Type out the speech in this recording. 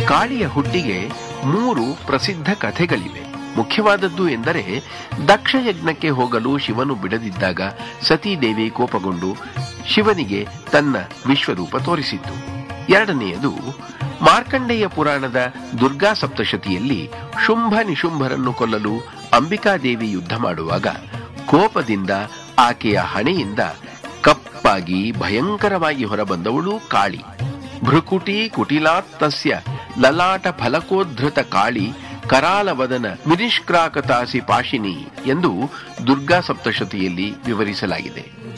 ಕಾಳಿಯ ಹುಟ್ಟಿಗೆ ಮೂರು ಪ್ರಸಿದ್ಧ ಕಥೆಗಳಿವೆ ಮುಖ್ಯವಾದದ್ದು ಎಂದರೆ ದಕ್ಷ ಯಜ್ಞಕ್ಕೆ ಹೋಗಲು ಶಿವನು ಬಿಡದಿದ್ದಾಗ ಸತೀದೇವಿ ಕೋಪಗೊಂಡು ಶಿವನಿಗೆ ತನ್ನ ವಿಶ್ವರೂಪ ತೋರಿಸಿತ್ತು ಎರಡನೆಯದು ಮಾರ್ಕಂಡೇಯ ಪುರಾಣದ ದುರ್ಗಾ ಸಪ್ತಶತಿಯಲ್ಲಿ ಶುಂಭ ನಿಶುಂಭರನ್ನು ಕೊಲ್ಲಲು ಅಂಬಿಕಾದೇವಿ ಯುದ್ಧ ಮಾಡುವಾಗ ಕೋಪದಿಂದ ಆಕೆಯ ಹಣೆಯಿಂದ ಕಪ್ಪಾಗಿ ಭಯಂಕರವಾಗಿ ಹೊರಬಂದವಳು ಕಾಳಿ ಭೃಕುಟಿ ಕುಟಿಲಾತ್ತಸ್ಯ ಲಲಾಟ ಫಲಕೋದ್ಧೃತ ಕಾಳಿ ಕರಾಲವದನ ಮಿನಿಷ್ಕ್ರಾಕತಾಸಿ ಪಾಶಿನಿ ಎಂದು ದುರ್ಗಾ ಸಪ್ತಶತಿಯಲ್ಲಿ ವಿವರಿಸಲಾಗಿದೆ